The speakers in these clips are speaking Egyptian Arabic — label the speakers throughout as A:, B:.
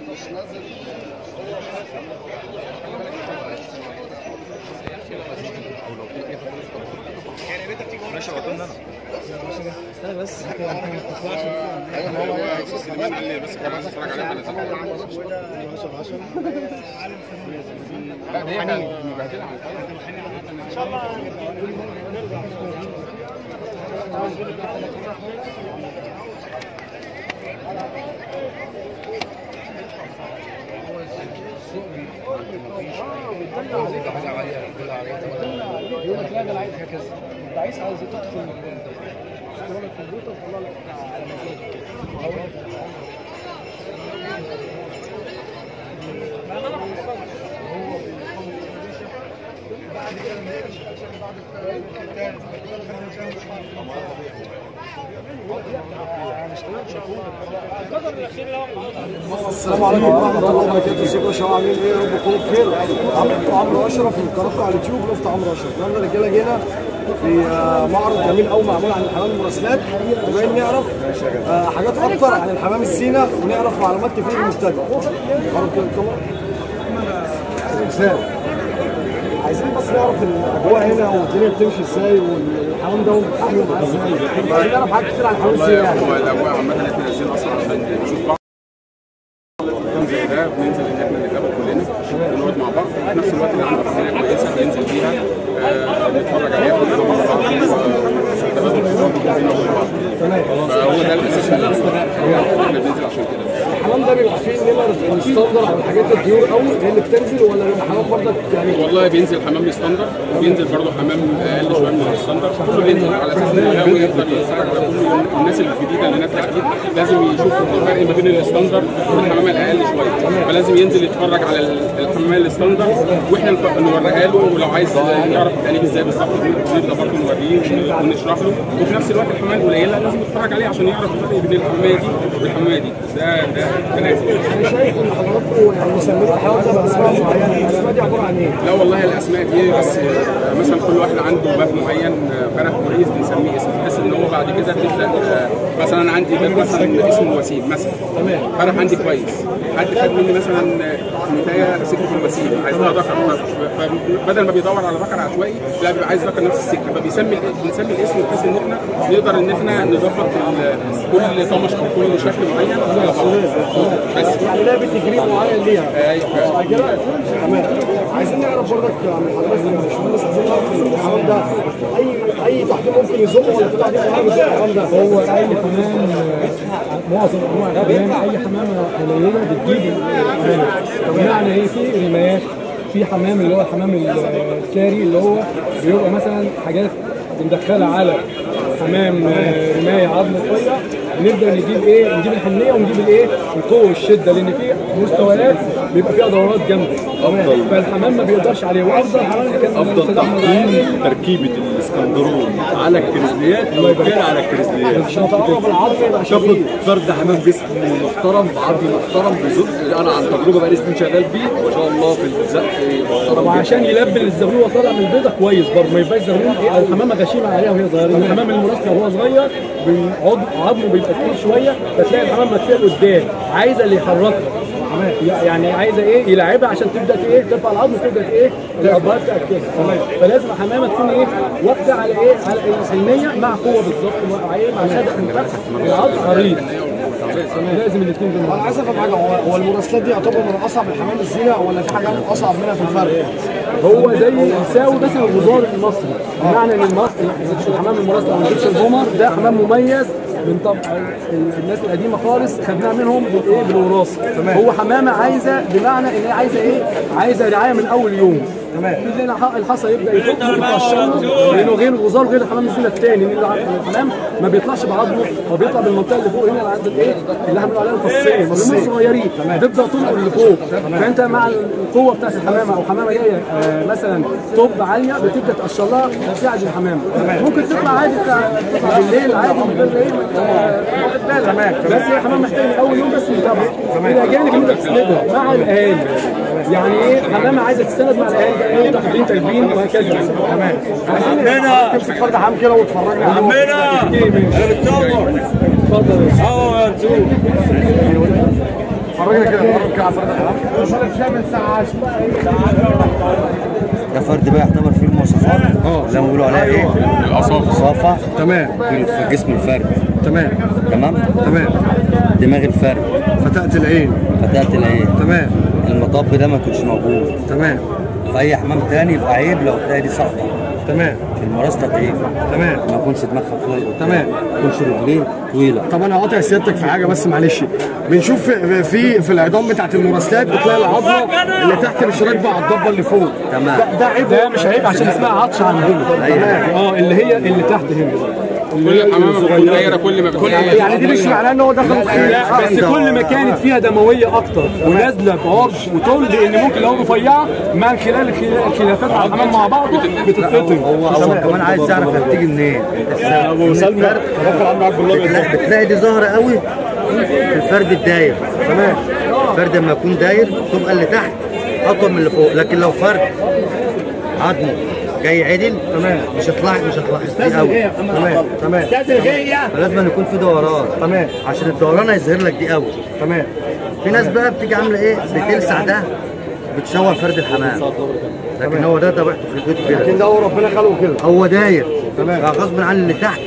A: مش نازل
B: استنى بس
A: ايوه ما هو هيجي السليمان قال لي بس كمان اتفرج عليه على لا دي احنا مبهدلها على الفاضي.
B: يقول لك لا ده انا عايز هكذا انت عايز عايز تدخل برامج الكمبيوتر تطلع لك على مزاجك كده أقول لك ما انا بفكر هو بيقوم بعد كده لما يمشي عشان بعد التاني
C: السلام عليكم ورحمه الله وبركاته ازيكم يا شباب عاملين ايه يا رب تكونوا بخير عمرو عمرو اشرف من قناه على اليوتيوب رفت عمرو اشرف النهارده رجاله جينا في آه، معرض جميل قوي معمول عن الحمام المراسلات وجايين نعرف آه، حاجات اكتر عن الحمام الزينه ونعرف معلومات كتير للمبتدئ قرب كده الكاميرا. إزاي؟ عايزين بس نعرف الاجواء هنا والدنيا بتمشي ازاي والحمام ده بتتعاملوا معاه ازاي عايزين نعرف حاجات كتير عن الحمام الزينه يعني
A: هو الاجواء عامه احنا نازلين اصلا عشان نشوف بعض كان زي ده بننزل ان احنا نتقابل كلنا ونقعد مع بعض في نفس الوقت اللي عنده حاجه كويسه بننزل فيها آه، نتفرج عليها كلنا مع بعض وتبادل خبرات بيننا وبين بعض فهو ده الاساس من احنا بننزل عشان كده
C: الحمام ده بيبقى فيه نمر الستاندر على الحاجات الديور قوي هي اللي بتنزل ولا بيبقى حمام برضك يعني
A: والله بينزل حمام ستاندر وبينزل برضه حمام اقل شويه من الستاندر كله بينزل على اساس ان الهواء يقدر يتفرج على كله الناس الجديده اللي نازله جديد لازم يشوفوا الفرق ما بين الستاندر والحمام الاقل شويه فلازم ينزل يتفرج على الحمام الستاندر واحنا نف- نوريها له ولو عايز يعرف التقليب ازاي بالظبط نبدا برضه نوريه ونشرح له وفي نفس الوقت الحمام القليله لازم يتفرج عليه عشان يعرف الفرق بين الحماميه دي والحماميه دي ده ده ده لازم
C: انا شايف ان حضراتكم يعني مسمين الحيوان ده باسماء معينه الاسماء دي عباره عن ايه؟
A: لا والله الاسماء دي بس آه، مثلا كل واحد عنده باب معين آه، فرح كويس بنسميه اسم بحيث ان هو بعد كده تبدا آه، مثلا أنا عندي باب مثلا اسمه وسيم مثلا
C: تمام.
A: فرح عندي كويس حد خد مني مثلا آه، نتايه سكه الوسيم عايز لها ذكر ف- فبدل ما بيدور على ذكر عشوائي لا بيبقى عايز ذكر نفس السكه فبيسمي بنسمي الاسم بحيث ان احنا نقدر ان احنا نظبط ال- كل طمش او كل شكل معين على بعض بس
C: يعني لعبه تجريب معين ليها
A: ايوه
C: صح كده؟ تمام عايزين نعرف برضك عن حضرتك يا باشمهندس عايزين نعرف ان الحمام ده اي اي تحكيم ممكن يزقه ولا في تحكيم معين يزق الحمام ده؟
B: هو اي حمام آه، معظم انواع الحمام اي حمامه قليله بتجيب الحمام بمعنى ايه في رمايات في حمام اللي هو الحمام الكاري اللي هو بيبقى مثلا حاجات بندخلها على حمام آه، رمايه عظم شويه نبدا نجيب ايه نجيب الحنيه ونجيب الايه القوه والشده لان في مستويات بيبقى فيها دورات جامده
D: أفضل.
B: فالحمام ما بيقدرش عليه وافضل حمام اللي كان
D: افضل
B: الأستاذ أحمد علي.
D: تحكيم تركيبه الاسكندرون على الكريزليات وكان على الكريزليات
C: تقرب العظم يبقى
D: تاخد
C: شديد
D: فرد حمام جسم محترم بعظم محترم بزق انا عن تجربه بقالي سنين شغال بيه ما شاء الله في الزق محترم
B: وعشان يلبن الزغلول وهو طالع من البيضه كويس برضه ما يبقاش زغلول ايه الحمامه غشيمه عليها وهي صغيره الحمام المناسب وهو صغير بي- عض- عظمه بيبقى كتير شويه فتلاقي الحمام مدفوع لقدام عايزه اللي يحركها يعني عايزه ايه يلعبها عشان تبدا ايه ترفع العظم وتبدا ايه الابهات تاكلها فلازم الحمامه تكون ايه واخده على ايه على الحنيه مع قوه بالظبط مع ايه مع شده الفتح العظم عريض لازم الاثنين دول مع
C: انا
B: بعض.
C: عايز افهم حاجه هو هو المراسلات دي يعتبر من اصعب الحمام الزينه ولا في حاجات اصعب منها في الفرق؟
B: هو زي يساوي مثلا الغزار المصري بمعنى ان المصري الحمام المراسل او الجبش البومر ده حمام مميز من طبع الناس القديمه خالص خدناها منهم بالايه بالوراثه هو حمامه عايزه بمعنى ان هي عايزه ايه عايزه رعايه من اول يوم تمام لان الح- الحصى يبدا يفك يتقشر لانه غير الغزار غير الحمام الزينه الثاني لان الع- الحمام ما بيطلعش بعظمه هو بيطلع بالمنطقه اللي فوق هنا اللي عندك ايه اللي احنا بنقول عليها الفصين الرموز صغيرين تبدا تنقل لفوق فانت مع القوه بتاعت الحمامه او حمامه جايه آه، مثلا طب عاليه بتبدا تقشر لها تساعد الحمامه ممكن تطلع عادي تطلع تطلع بالليل عادي من غير ايه ما واخد بالك بس هي حمام محتاج من اول يوم بس متابعه الى جانب ان انت تسندها مع الاهالي يعني ايه حمامه عايزه تستند مع الاهالي ده ايه تحضير تلبين وهكذا تمام
C: عمنا تمسك فرد حمام كده وتفرجنا عليه
B: عمنا انا بتصور اتفضل يا باشا.
C: فرجنا كده قرب كده على فرد الحمام
E: ده فرد بقى يعتبر فيه المواصفات اللي هم بيقولوا عليها ايه؟
A: الاصابع
E: صافة
C: تمام
E: في في جسم الفرد
C: تمام
E: تمام؟
C: تمام
E: دماغ الفرد
C: فتاة العين
E: فتاة العين
C: تمام
E: المطب ده ما يكونش موجود
C: تمام
E: في اي حمام تاني يبقى عيب لو تلاقي دي ساقطه
C: تمام
E: في المراسلة عيب
C: تمام
E: ما يكونش دماغها طويل قدام.
C: تمام.
E: ما يكونش رجليه طويله
C: طب انا هقاطع سيادتك في حاجه بس معلش بنشوف في في, في العظام بتاعت المراسلات بتلاقي العظمه اللي تحت مش راكبه على الضبه اللي فوق
E: تمام.
C: ده, ده عيب
B: ده مش عيب عشان اسمها عطش عندنا اه اللي هي اللي تحت هنا
A: كل حمامه بتكون دايره كل ما بتكون
C: يعني دي مش معناه ان هو دخل
B: لا بس كل ما كانت فيها دمويه اكتر ونازله بعرض وطول لان ممكن لو رفيعه مع خلال الخلا- الخلافات على الحمام مع بعض بتتقطم
E: هو هو كمان عايز يعرف هتيجي منين ابو سلمى بتلاقي, بتلاقي دي ظاهره قوي في الفرد الداير تمام الفرد لما يكون داير تبقى اللي تحت اقوى من اللي فوق لكن لو فرد عظمه جاي عدل تمام مش هتلاحظ مش هتلاحظ فيه قوي
C: تمام تمام
E: فلازم يكون في دوران
C: تمام
E: عشان الدوران هيظهر لك دي قوي
C: تمام
E: في ناس بقى بتيجي عامله ايه بتلسع ده بتشوه فرد الحمام لكن هو ده طبيعته في البيت كده
C: لكن ده هو ربنا خلقه كده
E: هو داير
C: تمام.
E: فغصب عن اللي تحت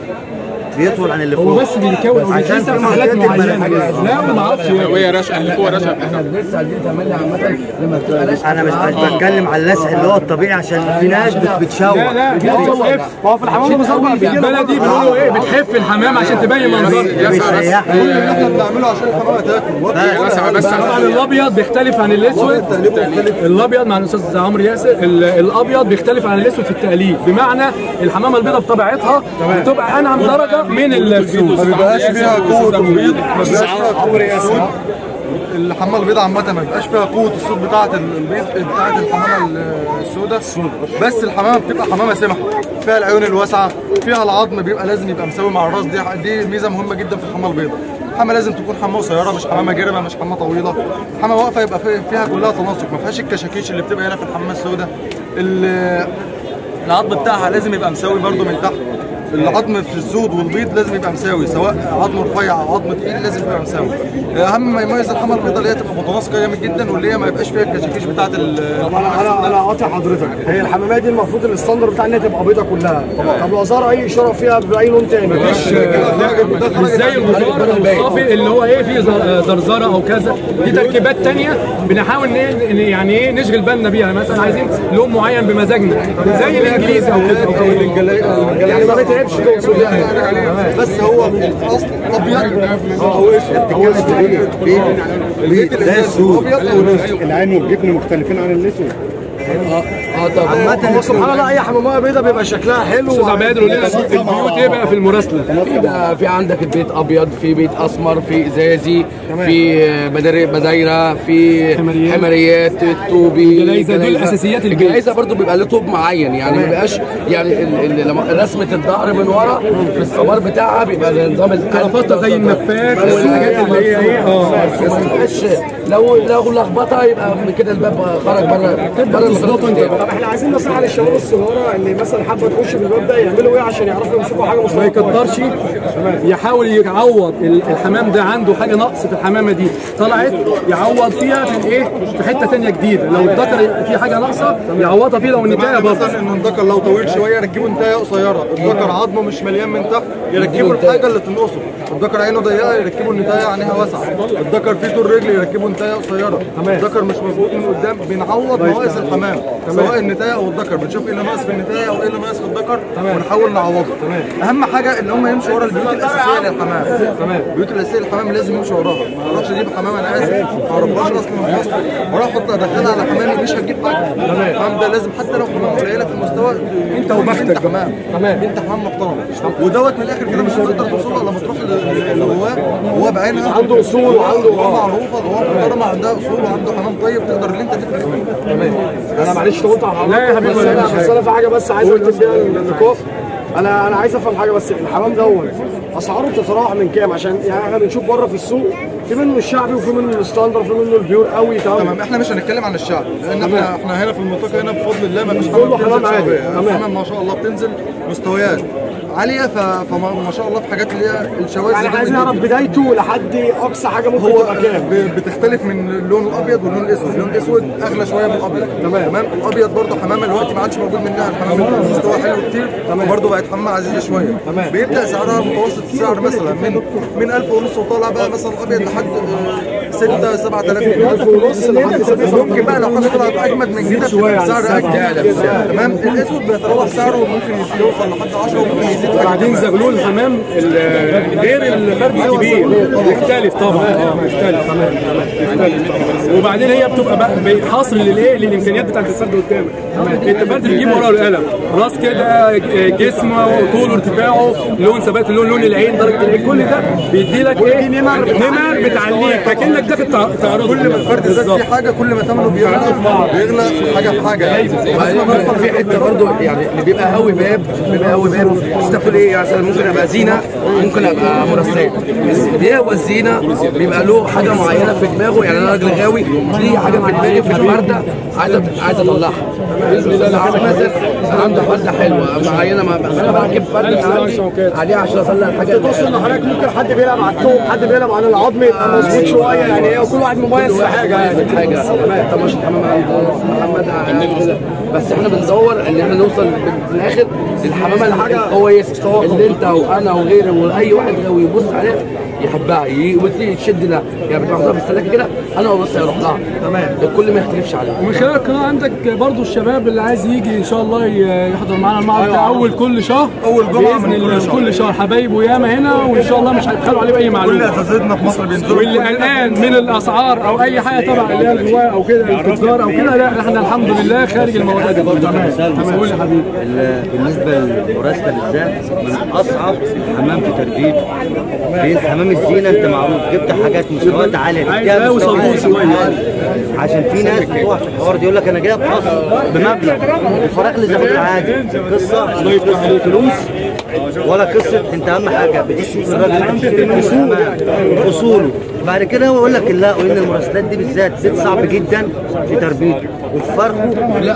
E: بيطول عن اللي
B: هو
E: فوق
B: بس بيكون او
E: عشان
B: بيتلسع
E: في
B: في حالات
E: منطقة
B: معينه
E: المناخير.
B: لا ما اعرفش
A: وهي رشقه اللي فوق رشقه بتاعتها
F: لسه عايزين تعمل عامة لما بتبقى لسه
E: انا مش مش بتكلم على اللسع اللي هو الطبيعي عشان في ناس بت- بتشوه
B: لا لا لا بتحف
C: ما هو في الحمام المصاب في كده
B: البلدي بيقولوا ايه بتحف الحمام عشان تبين منظرها
E: بيسيح
C: احنا بنعمله عشان الحمامه تاكل
A: رشقه بس
B: طبعا الابيض بيختلف عن الاسود الابيض مع الاستاذ عمرو ياسر ال- الابيض بيختلف عن الاسود في التقليد بمعنى الحمامه البيضاء بطبيعتها بتبقى انعم درجه من السود
C: ما بيبقاش فيها قوه البيض ما بيبقاش فيها قوه الصوت الحمامه البيضاء عامه ما بيبقاش فيها قوه الصوت بتاعه البيض بتاعه الحمامه السوداء بس الحمامه بتبقى حمامه سمحه فيها العيون الواسعه فيها العظم بيبقى لازم يبقى مساوي مع الراس دي دي ميزه مهمه جدا في الحمامه البيضاء الحمامه لازم تكون حمامه قصيره مش حمامه جرمه مش حمامه طويله حمامه واقفه يبقى في- فيها كلها تناسق ما فيهاش الكشاكيش اللي بتبقى هنا في الحمامه السوداء ال- العظم بتاعها لازم يبقى مساوي برده من تحت العظم في الزود والبيض لازم يبقى مساوي سواء عظم رفيع او عظم تقيل لازم يبقى مساوي اهم ما يميز الحمى البيضاء اللي هي تبقى متناسقه جامد جدا واللي هي ما يبقاش فيها الكشاكيش بتاعه انا انا انا قاطع حضرتك هي الحمامات دي المفروض الستاندر بتاع انها تبقى بيضاء كلها طب لو ظهر اي اشاره فيها باي لون تاني مفيش
B: مش زي الغزار او الصافي اللي هو ايه فيه زر- زرزره او كذا دي تركيبات تانية بنحاول ن- ن- يعني ايه نشغل بالنا بيها مثلا عايزين لون معين بمزاجنا زي الانجليزي او كده أو كده.
C: يعني ما بتعبش تقصد يعني بس هو من الاصل ابيض او اسود
E: بيض زي السود
C: ابيض او اسود
G: العين والجفن مختلفين عن الاسود
F: اه طب
C: هو سبحان الله اي حمامه بيضاء بيبقى شكلها حلو
B: استاذ عباد قول لنا البيوت ايه بقى في المراسله
F: في بقى في عندك البيت ابيض في بيت اسمر في ازازي في بدر- بدايره في
B: حمريات.
F: حمريات الطوبي
B: الجلايزة، دول أساسيات البيت.
F: الجلايزه برضو بيبقى له طوب معين يعني ما بيبقاش يعني ال- ال- لما رسمه الظهر من ورا في الصبار بتاعها بيبقى زي نظام
B: كرافتة زي النفاخ والحاجات اللي هي ايه اه
F: ما يبقاش لو لو لخبطه يبقى من كده الباب خرج بره بره الخطوط
C: طب احنا عايزين نصيحه للشباب الصغيره اللي مثلا حابه تخش في الباب ده يعملوا ايه عشان يعرفوا يمسكوا حاجه
B: ما
C: مستقبل
B: يكترش يحاول يعوض ال- الحمام ده عنده حاجه نقص في الحمامه دي طلعت يعوض فيها في الايه في حته تانية جديده لو الذكر في حاجه ناقصه يعوضها فيه لو النتايه برضه
C: مثلا ان الذكر لو طويل شويه يركبوا نتايه قصيره الذكر عظمه مش مليان من تحت يركبوا الحاجه اللي تنقصه الذكر عينه ضيقه يركبوا النتايه عينها واسعه الذكر فيه طول رجل يركبوا نتايه قصيره الذكر مش مظبوط من قدام بنعوض نواقص الحمام سواء النتايه او الذكر بنشوف ايه اللي ناقص في النتايه او ايه اللي ناقص في الذكر ونحاول نعوضه اهم حاجه ان هم يمشوا ورا البيوت الاساسيه للحمام تمام البيوت الاساسيه للحمام لازم يمشوا وراها ما اروحش اجيب حمام انا اسف ما اعرفهاش اصلا من اصلا واروح احط ادخلها على حمامي مش هتجيب حاجه الحمام ده لازم حتى لو حمام قليله في المستوى
B: انت وبختك
C: انت حمام تمام انت حمام محترم ودوت من الاخر كده مش هتقدر توصل له لما تروح اللي جواه هو بعينها عنده اصول وعنده معروفه هو محترمه عندها اصول وعنده حمام طيب تقدر ان انت تفرق فيه تمام انا معلش طولت على
B: لا يا حبيبي
C: بس
B: ولا
C: انا
B: مش
C: بس انا في حاجه بس عايز اكتب بيها النقاط انا انا عايز افهم حاجه بس الحمام دوت اسعاره بتتراوح من كام عشان يعني احنا بنشوف بره في السوق في منه الشعبي وفي منه الستاندر وفي منه البيور قوي تمام
H: تمام احنا مش هنتكلم عن الشعب لان احنا احنا هنا في المنطقه هنا بفضل الله ما فيش
C: كله
H: حمام
C: حمام
H: بتنزل
C: عادي.
H: شعبية.
C: تمام.
H: حمام ما شاء الله بتنزل مستويات عاليه ف- فما ما شاء الله في حاجات اللي هي الشواذ
C: يعني
H: جدا
C: عايزين
H: جدا.
C: نعرف بدايته لحد اقصى حاجه ممكن
H: هو
C: تبقى كام
H: ب- بتختلف من اللون الابيض واللون الاسود، اللون الاسود اغلى شويه من الابيض تمام تمام الابيض برضه حمامه دلوقتي ما عادش موجود منها الحمام مستوى حلو كتير برضه بقت حمامه عزيزه شويه
C: تمام.
H: بيبدا سعرها متوسط السعر مثلا من من 1000 ونص وطالع بقى مثلا الابيض لحد 6 7000 جنيه
C: 1000 ونص لحد 7
H: ممكن بقى لو حاجه طلعت اجمد من كده
C: شوية
H: بتبقى
C: عن
H: سعر
C: السعر.
H: اجمد تمام الاسود بيتراوح سعره ممكن يوصل لحد 10 وممكن يزيد أكتر
B: بعدين
H: كمان.
B: زغلول الحمام ال- غير الفرد الكبير يختلف طبعا اه يختلف يختلف. وبعدين هي بتبقى بقى حصر للايه للامكانيات بتاعت الفرد قدامك انت الفرد بيجيب ورقه والقلم راس كده جسمه طوله ارتفاعه لون ثبات اللون لون العين درجه العين كل ده بيدي لك ايه نمر بتعليك اكنك داخل تع- تعرضه
H: كل ما الفرد زاد
B: بالظبط.
H: في حاجه كل ما ثمنه بيغلى بيغلى حاجه في حاجه يعني
F: وبعدين برضه في حته برضه يعني اللي بيبقى قوي باب بيبقى قوي باب بس تاكل ايه يعني مثلا ممكن ابقى زينه ممكن ابقى مرسلات ليه هو الزينه بيبقى له حاجه معينه في دماغه يعني انا راجل غاوي ليه حاجه في دماغي في الفرده عايز أت- عايز اطلعها باذن الله العظيم مثلا عنده فرده حلوه معينه ما انا بركب فرده عندي عليها عشان اطلع الحاجه اللي-
C: تقصد ان حضرتك ممكن حد بيلعب على التوب حد بيلعب على العظم يبقى مظبوط شويه يعني ايه وكل واحد مميز في حاجه يعني
F: حاجه طب مش الحمام عند محمد عند كده. بس احنا بندور ان احنا نوصل في الاخر للحمامه الحاجه كويسه اللي انت وانا وغيري واي واحد غاوي يبص عليها يحبها ي- وتيجي تشد لها يعني بتبقى محطوطه في السلاكه كده انا وبص هيروح لها تمام الكل ما يختلفش عليها
B: ومن خلال القناه عندك برضو الشباب اللي عايز يجي ان شاء الله ي- يحضر معانا المعرض بتاع اول كل شهر
H: أول جمعة
B: باذن
H: من كل
B: الله
H: شهر.
B: كل شهر حبايبه ياما هنا وان شاء الله مش هيبخلوا عليه باي
H: كل
B: معلومه
H: اساتذتنا في مصر بينزلوا
B: واللي قلقان من الاسعار او اي حاجه تبع اللي هي الغواء او كده التجار او كده لا احنا الحمد لله خارج المواضيع دي برضه تمام تمام قول يا حبيبي
E: ال- بالنسبه للمراسله بالذات من اصعب حمام في تربيته بين حمام الزينه انت معروف جبت حاجات مستويات عاليه
B: عايز
E: تديها
B: قوي
E: مستوى
B: صبور
E: عالي.
B: شوية.
E: عشان في ناس بتقع في الحوار دي يقول لك انا جايب حصر بمبلغ الفراخ اللي زغلول عادي قصه الله يفتح عليك فلوس ولا قصه انت اهم حاجه بتشوف الراجل اللي بتشتري منه الأمان، اصوله بعد كده هو يقول لك لا وان المراسلات دي بالذات زيت صعب جدا في تربيته وفي فرخه
F: لا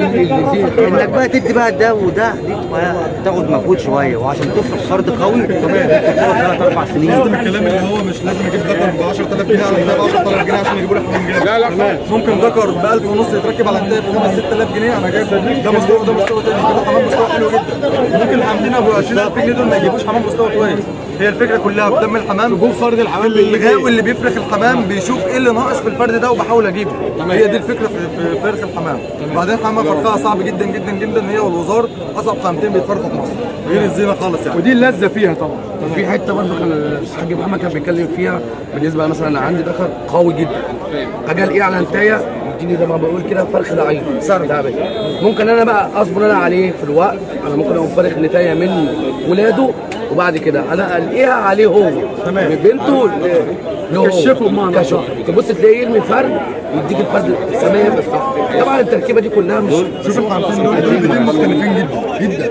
E: انك بقى تدي بقى ده وده دي بتبقى تاخد مجهود شويه وعشان تفرق فرد قوي تاخد ثلاث اربع سنين
H: الكلام اللي هو مش لازم اجيب ذكر ب 10000 جنيه على كتاب 10000 جنيه عشان يجيبوا لي حمام جاهز
A: لا لا
H: ممكن ذكر ب 1000 ونص يتركب على كتاب ب 5 6000 جنيه انا جايب ده مستوى ده مستوى تاني كده حمام مستوى حلو جدا ممكن الحمامين ابو 20000 جنيه دول ما يجيبوش حمام مستوى كويس هي الفكره كلها في دم الحمام
C: جوه فرد الحمام
H: الغاوي اللي بيفرخ الحمام بيشوف ايه اللي ناقص في الفرد ده وبحاول اجيبه هي دي الفكره في في فرخ الحمام بعدين الحمام فرخها صعب جدا جدا جدا هي والوزار اصعب حمامتين بيتفرخوا في مصر غير الزينه خالص يعني
B: ودي اللذه فيها طبعا
F: في حته برضه كان الحاج محمد كان بيتكلم فيها بالنسبه مثلا انا عندي ذكر قوي جدا اجي الاقيه على انتايه يديني زي ما بقول كده فرخ ضعيف تعبان ممكن انا بقى اصبر انا عليه في الوقت انا ممكن اقوم فارخ نتايه من ولاده وبعد كده انا الاقيها عليه هو تمام من بنته ل- له هو.
B: كشفه بمعنى
F: كشفه تبص تلاقيه يرمي فرد يديك الفرد تمام بس طبعا التركيبه دي كلها مش
H: شوف الحمامتين دول دول بيتين مختلفين جدا جدا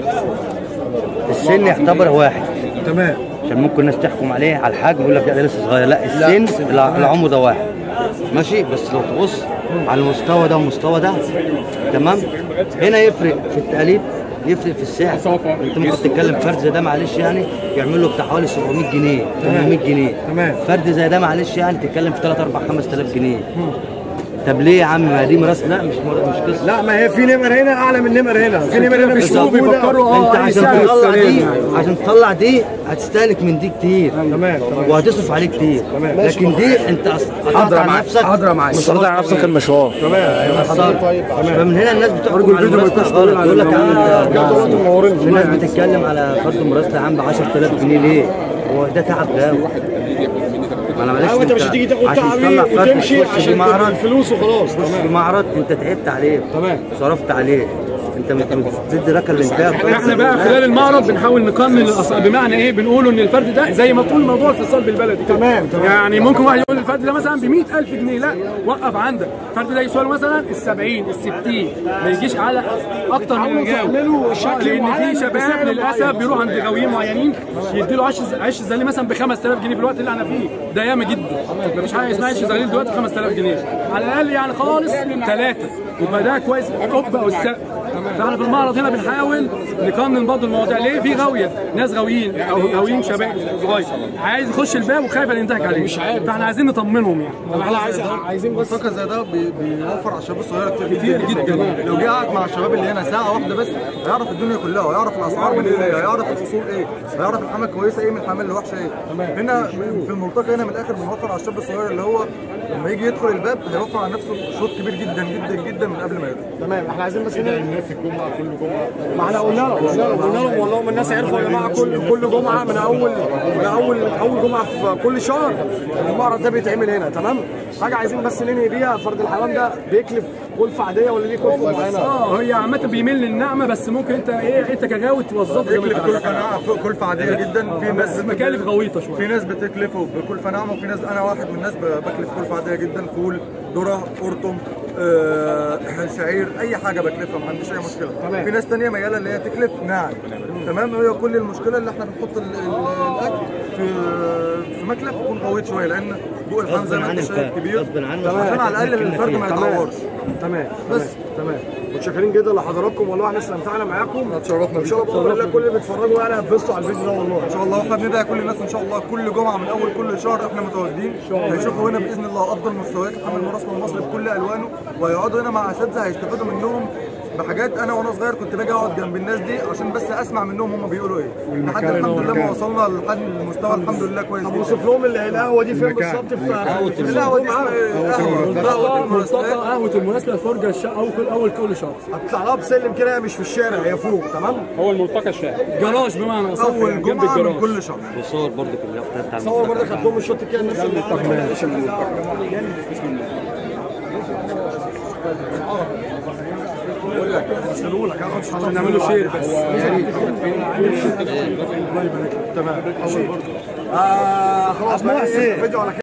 E: السن يعتبر واحد
H: تمام
E: عشان ممكن الناس تحكم عليه على الحجم يقول لك لا ده لسه صغير لا السن الع- العمر ده واحد ماشي بس لو تبص على المستوى ده والمستوى ده تمام هنا يفرق في التقليد يفرق في السعر انت ممكن تتكلم فرد زي ده معلش يعني يعمل له بتاع حوالي 700 جنيه 800 جنيه
C: تمام.
E: فرد زي ده معلش يعني تتكلم في 3 4 5000 جنيه طب ليه يا عم ما دي مراس لا مش مر- مش قصه
C: لا ما هي في نمر هنا اعلى من نمر هنا في نمر هنا مش
B: السوق
C: موجودة.
B: بيفكروا اه
E: انت
B: أي
E: عشان
B: سعر
E: تطلع
B: السلام
E: دي
B: يعني.
E: عشان تطلع دي هتستهلك من دي كتير
C: تمام تمام
E: وهتصرف عليه كتير لكن دي انت أص- قطعت
F: حاضرة
E: على
F: معاك
E: نفسك
F: حاضرة معاك
E: قطعت على نفسك المشوار فمن هنا الناس بتحكم على المراسلة غلط يقول لك يا عم انت في ناس بتتكلم على فرد مراسلة عام ب 10000 جنيه ليه؟ هو ده تعب غاوي ما انا معلش
C: لا انت مش هتيجي تاخد
E: عشان
C: تعب
E: تطلع فرد
C: وتمشي
E: تخش في
C: عشان
E: معرض
C: الفلوس وخلاص
E: في معرض انت تعبت عليه
C: تمام.
E: صرفت عليه انت بتدي ركن الانتاج
B: احنا بقى خلال المعرض بنحاول نقنن الاسعار بمعنى ايه بنقول ان الفرد ده زي ما تقول موضوع الاتصال بالبلدي كده.
C: تمام، تمام.
B: يعني ممكن واحد يقول الفرد ده مثلا ب 100000 جنيه لا وقف عندك الفرد ده يسوى له مثلا ال 70 ال 60 ما يجيش على اكتر من الجو
C: تعملوا
B: آه،
C: شكل
B: لان
C: معين
B: في شباب
C: بسعر
B: للاسف
C: معين.
B: بيروح عند غاويين معينين يدي له عش عش زغليل مثلا ب 5000 جنيه في الوقت اللي احنا فيه ده ياما جدا مفيش حاجه اسمها عش زغليل دلوقتي ب 5000 جنيه على الاقل يعني خالص ثلاثه يبقى ده كويس القبه او السقف فاحنا في المعرض هنا بنحاول نقنن برضه المواضيع ليه في غاويه ناس غاويين او غاويين شباب صغير عايز يخش الباب وخايف ان ينتهك عليه مش عارف فاحنا عايزين نطمنهم يعني
C: طب احنا عايز عايزين بس
H: فكره زي ده بي- بيوفر على الشباب الصغيره كتير جدا لو جه قعد مع الشباب اللي هنا ساعه واحده بس هيعرف الدنيا كلها ويعرف الاسعار من ايه هيعرف الاصول ايه هيعرف الحمى كويسه ايه من الحمى اللي وحشه ايه هنا في الملتقى هنا من الاخر بنوفر على الشاب الصغير اللي هو لما يجي يدخل الباب هيوفر على نفسه شوط كبير جدا جدا جدا من قبل ما يدخل
C: تمام احنا عايزين بس هنا الناس الجمعه كل جمعه ما احنا قلنا لهم قلنا لهم قلنا لهم والله هم الناس عرفوا يا جماعه كل كل جمعه من اول من اول من اول جمعه في كل شهر المعرض ده بيتعمل هنا تمام حاجه عايزين بس ننهي بيها فرد الحمام ده بيكلف كلفه عاديه ولا ليه كلفه معينه؟
B: اه هي عامه بيميل للنعمه بس ممكن انت ايه انت كغاوي توظفه زي ما
H: يكلف
B: انت
H: كلفه ناعمه كلفه عاديه جدا في ناس
B: بس مكالف غويطه شويه
H: في ناس بتكلفه بكلفه ناعمه وفي ناس انا واحد من الناس ب- بكلف كلفه عاديه جدا فول ذره قرطم آه، شعير اي حاجه بكلفها ما عنديش اي مشكله
C: تمام.
H: في ناس تانية مياله اللي هي تكلف ناعم تمام هي كل المشكله اللي احنا بنحط ال- ال- الاكل في في مكلف يكون غويط شويه لان بوق الحمام زي ما انت شايف كبير
E: غصب عنه
H: عشان على الاقل الفرد ما
C: تمام
H: يتعورش
C: تمام
H: بس.
C: بس تمام متشكرين جدا لحضراتكم والله احنا استمتعنا معاكم
H: اتشرفنا
C: ان شاء الله باذن الله كل اللي بيتفرجوا يعني هيتبسطوا على الفيديو ده والله
H: ان شاء الله واحنا بندعي كل الناس ان شاء الله كل جمعه من اول كل شهر احنا متواجدين هيشوفوا هنا باذن الله افضل مستويات الحمل المراسم المصري بكل الوانه وهيقعدوا هنا مع اساتذه هيستفادوا منهم بحاجات انا وانا صغير كنت باجي اقعد جنب الناس دي عشان بس اسمع منهم هم بيقولوا ايه لحد الحمد لله ما وصلنا لحد المستوى الحمد لله كويس
C: طب
H: جدا
C: اوصف لهم ال- القهوه دي فين بالظبط في في
H: القهوه دي اسمها إيه؟ قهوه قهوه المراسلات
B: ملتقى قهوه المناسبه الفرجه الش- اول كل اول كل شهر
C: هتطلع لها بسلم كده هي مش في الشارع هي فوق تمام
A: هو الملتقى الشاعر
B: جراج بمعنى اصح يعني
H: اول
B: جنب
H: جمعه من
B: الجراج
H: كل شهر
E: وصور برضه في اليافطه بتاع
C: صور برضك هتلوم الشوط كده الناس اللي
B: نعمل له شير بس
C: تمام آه خلاص بقى إيه، فيديو على كده